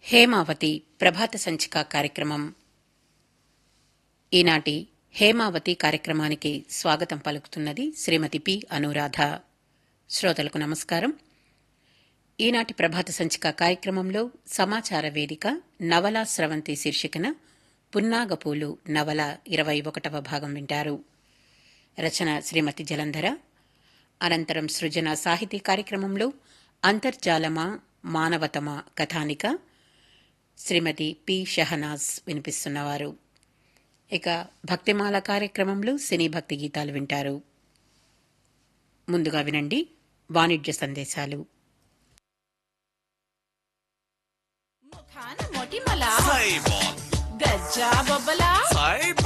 హేమావతి ప్రభాత సంచిక కార్యక్రమం ఈనాటి హేమావతి కార్యక్రమానికి స్వాగతం పలుకుతున్నది శ్రీమతి పి అనురాధ శ్రోతలకు నమస్కారం ఈనాటి ప్రభాత సంచిక కార్యక్రమంలో సమాచార వేదిక నవల స్రవంతి శీర్షికన పున్నాగపూలు నవల ఇరవై ఒకటవ భాగం వింటారు రచన శ్రీమతి జలంధర అనంతరం సృజన సాహితీ కార్యక్రమంలో అంతర్జాలమా మానవతమా కథానిక శ్రీమతి పి షహనాజ్ వినిపిస్తున్నవారు ఇక భక్తిమాల కార్యక్రమంలో సినీ భక్తి గీతాలు వింటారు ముందుగా వినండి వాణిజ్య సందేశాలు ముఖాన మొటిమల సైబాల్ గజ్జా బొబ్బల సైబాల్